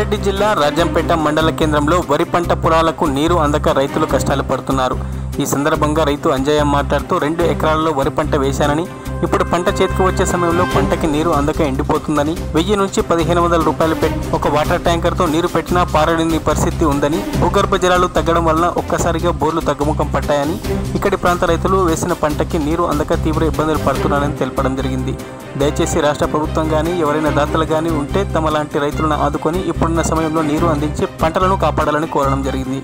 రంగారెడ్డి జిల్లా రాజంపేట మండల కేంద్రంలో వరి పంట పొలాలకు నీరు అందక రైతులు కష్టాలు పడుతున్నారు ఈ సందర్భంగా రైతు అంజయ్య మాట్లాడుతూ రెండు ఎకరాలలో వరి పంట వేశానని ఇప్పుడు పంట చేతికి వచ్చే సమయంలో పంటకి నీరు అందక ఎండిపోతుందని వెయ్యి నుంచి పదిహేను వందల రూపాయలు పెట్టి ఒక వాటర్ ట్యాంకర్తో నీరు పెట్టినా పారలేని పరిస్థితి ఉందని భూగర్భ జలాలు తగ్గడం వలన ఒక్కసారిగా బోర్లు తగ్గుముఖం పట్టాయని ఇక్కడి ప్రాంత రైతులు వేసిన పంటకి నీరు అందక తీవ్ర ఇబ్బందులు పడుతున్నారని తెలపడం జరిగింది దయచేసి రాష్ట్ర ప్రభుత్వం కానీ ఎవరైనా దాతలు కానీ ఉంటే తమ లాంటి రైతులను ఆదుకొని ఇప్పుడున్న సమయంలో నీరు అందించి పంటలను కాపాడాలని కోరడం జరిగింది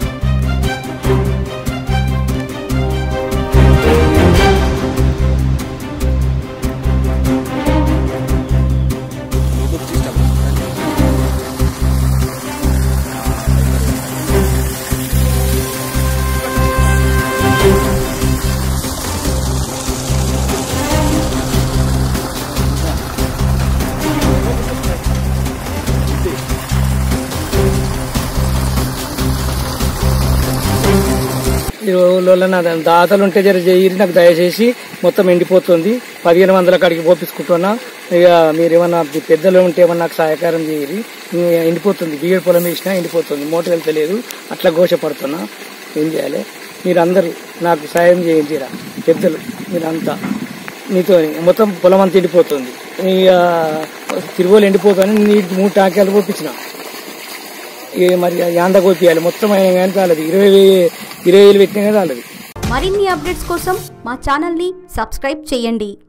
ఈ ఊళ్ళో నా దాతలు ఉంటే జర చేయరి నాకు దయచేసి మొత్తం ఎండిపోతుంది పదిహేను వందల కాడికి పోపించుకుంటున్నా ఇక మీరు ఏమన్నా మీ పెద్దలు ఉంటే ఏమన్నా నాకు సహకారం చేయరి ఇంక ఎండిపోతుంది బియ్య పొలం వేసినా ఎండిపోతుంది మూట వెళ్తలేదు అట్లా ఘోషపడుతున్నా ఏం చేయాలి మీరందరూ నాకు సాయం చేయండి రా పెద్దలు మీరంతా మీతో మొత్తం పొలం అంతా ఎండిపోతుంది ఇక తిరుగోలు ఎండిపోతుంది నీ మూడు టాకాలు పోపించిన ఇక మరి యాంద కోపియాలి మొత్తం అయినా కానీ చాలదు ఇరవై వే- ఇరవై వేలు పెట్టినా కానీ చాలదు మరిన్ని అప్డేట్స్ కోసం మా ఛానల్ని సబ్స్క్రైబ్ చేయండి